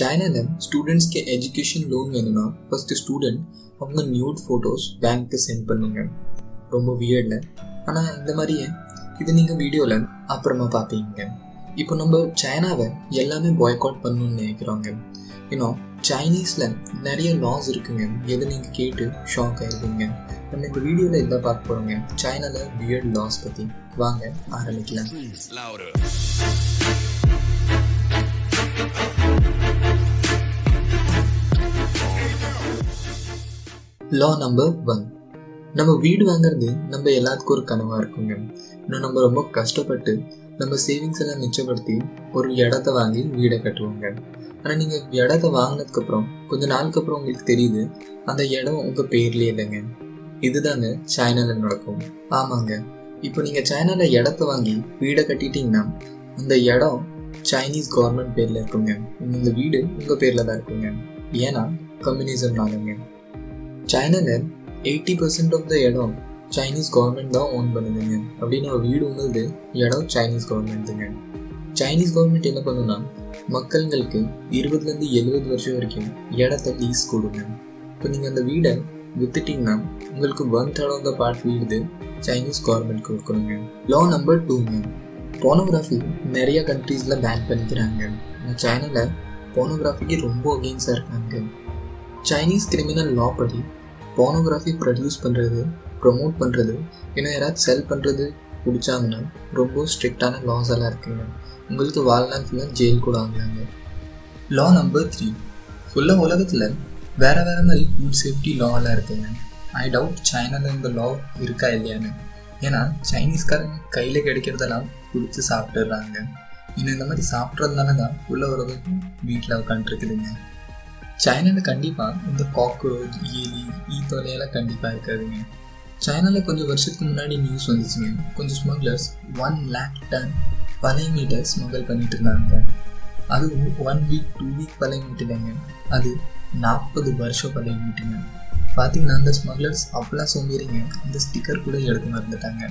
சைனாவில் ஸ்டூடெண்ட்ஸ்க்கு education loan வேணும்னா ஃபஸ்ட்டு ஸ்டூடெண்ட் அவங்க நியூட் ஃபோட்டோஸ் பேங்க்கு சென்ட் பண்ணுங்க ரொம்ப வியர்டில் ஆனால் இந்த மாதிரியே இது நீங்கள் வீடியோவில் அப்புறமா பார்ப்பீங்க இப்போ நம்ம சைனாவை எல்லாமே பாய்காட் பண்ணணும்னு நினைக்கிறோங்க இன்னும் சைனீஸில் நிறைய லாஸ் இருக்குங்க எது நீங்கள் கேட்டு ஷாக் ஆயிருவீங்க நம்ம இந்த வீடியோவில் இதான் பார்க்க போகிறோங்க சைனாவில் வியர்ட் லாஸ் பற்றி வாங்க ஆரம்பிக்கலாம் Louder. லா நம்பர் ஒன் நம்ம வீடு வாங்குறது நம்ம எல்லாத்துக்கும் ஒரு கனவாக இருக்குங்க இன்னும் நம்ம ரொம்ப கஷ்டப்பட்டு நம்ம சேவிங்ஸ் எல்லாம் மிச்சப்படுத்தி ஒரு இடத்த வாங்கி வீடை கட்டுவோங்க ஆனால் நீங்கள் இடத்த வாங்கினதுக்கப்புறம் கொஞ்ச நாளுக்கு அப்புறம் உங்களுக்கு தெரியுது அந்த இடம் உங்கள் பேர்லேயே இல்லைங்க இதுதாங்க சைனாவில் நடக்கும் ஆமாங்க இப்போ நீங்கள் சைனாவில் இடத்த வாங்கி வீடை கட்டிட்டீங்கன்னா அந்த இடம் சைனீஸ் கவர்மெண்ட் பேரில் இருக்குங்க இந்த வீடு உங்கள் பேரில் தான் இருக்குங்க ஏன்னா கம்யூனிசம்னாலங்க சைனாவில் எயிட்டி பர்சன்ட் ஆஃப் த இடம் சைனீஸ் கவர்மெண்ட் தான் ஓன் பண்ணுதுங்க அப்படின்னு ஒரு வீடு உங்களுது இடம் சைனீஸ் கவர்மெண்ட்டுங்க சைனீஸ் கவர்மெண்ட் என்ன பண்ணுன்னா மக்கள்களுக்கு இருபதுலேருந்து எழுபது வருஷம் வரைக்கும் இடத்த லீஸ் கொடுங்க இப்போ நீங்கள் அந்த வீடை வித்துட்டீங்கன்னா உங்களுக்கு one third of the part வீடு சைனீஸ் கவர்மெண்ட் கொடுக்கணுங்க லா நம்பர் டூங்க போனோகிராஃபி நிறைய கண்ட்ரீஸில் பேன் பண்ணிக்கிறாங்க ஆனால் சைனாவில் போனோகிராஃபிக்கு ரொம்ப அகெயின்ஸ்டாக இருக்காங்க சைனீஸ் கிரிமினல் லா படி போனோகிராஃபி ப்ரொடியூஸ் பண்ணுறது ப்ரொமோட் பண்ணுறது இன்னும் யாராவது செல் பண்ணுறது பிடிச்சாங்கன்னா ரொம்ப ஸ்ட்ரிக்டான லாஸ் எல்லாம் இருக்குங்க உங்களுக்கு வாழ்நாள் ஃபுல்லாக ஜெயில் கூட ஆகலாங்க லா நம்பர் த்ரீ ஃபுல்லாக உலகத்தில் வேறு வேறு மாதிரி ஃபுட் சேஃப்டி லாலாம் இருக்குங்க ஐ டவுட் சைனாவில் இந்த லா இருக்கா இல்லையான்னு ஏன்னா சைனீஸ்காரங்க கையில் கிடைக்கிறதெல்லாம் பிடிச்சி சாப்பிட்டுடுறாங்க இன்னும் இந்த மாதிரி சாப்பிட்றதுனால தான் உள்ள உலகம் வீட்டில் உட்காந்துருக்குதுங்க சைனாவில் கண்டிப்பாக இந்த காக்ரோச் எலி ஈ தொலையெல்லாம் கண்டிப்பாக இருக்காதுங்க சைனாவில் கொஞ்சம் வருஷத்துக்கு முன்னாடி நியூஸ் வந்துச்சுங்க கொஞ்சம் ஸ்மக்லர்ஸ் ஒன் லேக் டன் பழைய மீட்டர் ஸ்மகிள் பண்ணிட்டு இருந்தாங்க அது ஒன் வீக் டூ வீக் பழைய மீட் இல்லைங்க அது நாற்பது வருஷம் பழைய மீட்டுங்க பார்த்தீங்கன்னா அந்த ஸ்மக்லர்ஸ் அவ்வளோ சோம்பேறிங்க அந்த ஸ்டிக்கர் கூட எடுத்து மறந்துட்டாங்க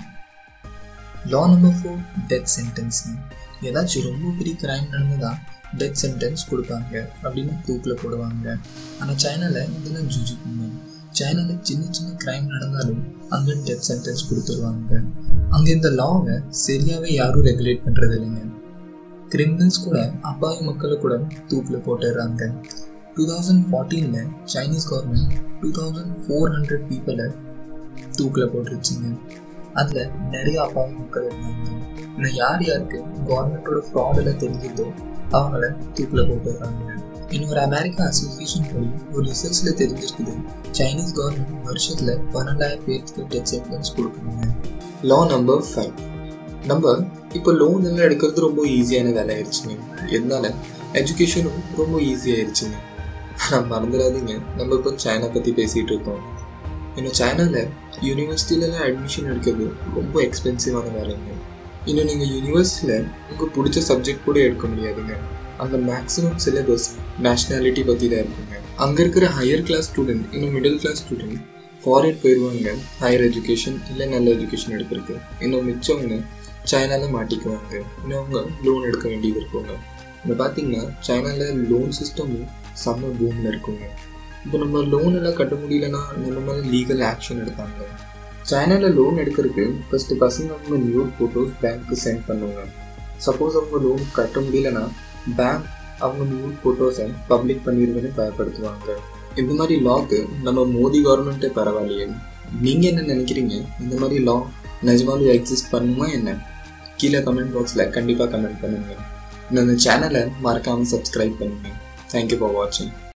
லா நம்பர் ஃபோர் டெத் சென்டென்ஸுங்க ஏதாச்சும் ரொம்ப பெரிய கிரைம் நடந்ததா டெத் சென்டென்ஸ் கொடுப்பாங்க அப்படின்னு தூக்கில் போடுவாங்க ஆனால் சைனாவில் இதெல்லாம் ஜூஜி பண்ணுவாங்க சைனாவில் சின்ன சின்ன கிரைம் நடந்தாலும் அங்கே டெத் சென்டென்ஸ் கொடுத்துருவாங்க அங்கே இந்த லாவை சரியாகவே யாரும் ரெகுலேட் பண்ணுறது இல்லைங்க கிரிமினல்ஸ் கூட அப்பாவி மக்களை கூட தூக்கில் போட்டுடுறாங்க டூ தௌசண்ட் ஃபார்ட்டீனில் Chinese government two thousand four hundred பீப்புளை தூக்கில் போட்டுருச்சுங்க அதில் நிறைய அப்பாவி மக்கள் இருந்தாங்க இன்னும் யார் யாருக்கு கவர்மெண்ட்டோட ஃப்ராடெல்லாம் தெரிஞ்சதோ அவங்கள தூக்கில் போட்டுடுறாங்க இன்னொரு அமெரிக்கா அசோசியேஷன் படி ஒரு ரிசர்ச்சில் தெரிஞ்சிருக்குது சைனீஸ் கவர்மெண்ட் வருஷத்தில் பன்னெண்டாயிரம் பேருக்கு டெத் சென்டென்ஸ் கொடுக்குறாங்க லா நம்பர் ஃபைவ் நம்ம இப்போ லோன் எல்லாம் எடுக்கிறது ரொம்ப ஈஸியான வேலை ஆயிடுச்சுங்க இதனால எஜுகேஷனும் ரொம்ப ஈஸியாயிருச்சுங்க ஆனால் மறந்துடாதீங்க நம்ம இப்போ சைனா பற்றி பேசிகிட்டு இருக்கோம் இன்னும் சைனாவில் யூனிவர்சிட்டிலலாம் அட்மிஷன் எடுக்கிறது ரொம்ப எக்ஸ்பென்சிவான வேலைங்க இன்னும் நீங்கள் யூனிவர்சிட்டியில் உங்களுக்கு பிடிச்ச சப்ஜெக்ட் கூட எடுக்க முடியாதுங்க அங்கே மேக்ஸிமம் சிலபஸ் நேஷ்னாலிட்டி பற்றி தான் இருக்குங்க அங்கே இருக்கிற ஹையர் கிளாஸ் ஸ்டூடெண்ட் இன்னும் மிடில் கிளாஸ் ஸ்டூடெண்ட் ஃபாரின் போயிடுவாங்க ஹையர் எஜுகேஷன் இல்லை நல்ல எஜுகேஷன் எடுக்கிறதுக்கு இன்னும் மிச்சவங்க சைனாவில் மாட்டிக்குவாங்க இன்னும் அவங்க லோன் எடுக்க வேண்டியது இருக்குங்க இப்போ பார்த்தீங்கன்னா சைனாவில் லோன் சிஸ்டமும் செம்ம பூமில் இருக்குங்க இப்போ நம்ம லோன் எல்லாம் கட்ட முடியலன்னா நம்ம மேலே லீகல் ஆக்ஷன் எடுப்பாங்க சைனாவில் லோன் எடுக்கிறதுக்கு ஃபஸ்ட்டு பசங்க அவங்க நியூ ஃபோட்டோஸ் பேங்க்கு சென்ட் பண்ணுவாங்க சப்போஸ் அவங்க லோன் கட்ட முடியலன்னா பேங்க் அவங்க நியூ ஃபோட்டோஸை பப்ளிக் பண்ணிடுவேன்னு பயப்படுத்துவாங்க இந்த மாதிரி லாக்கு நம்ம மோடி கவர்மெண்ட்டே பரவாயில்லையே நீங்கள் என்ன நினைக்கிறீங்க இந்த மாதிரி லா நிஜமாலும் எக்ஸிஸ்ட் பண்ணுமா என்ன கீழே கமெண்ட் பாக்ஸில் கண்டிப்பாக கமெண்ட் பண்ணுங்கள் இந்த சேனலை மறக்காமல் சப்ஸ்கிரைப் பண்ணுங்கள் தேங்க்யூ ஃபார் வாட்சிங்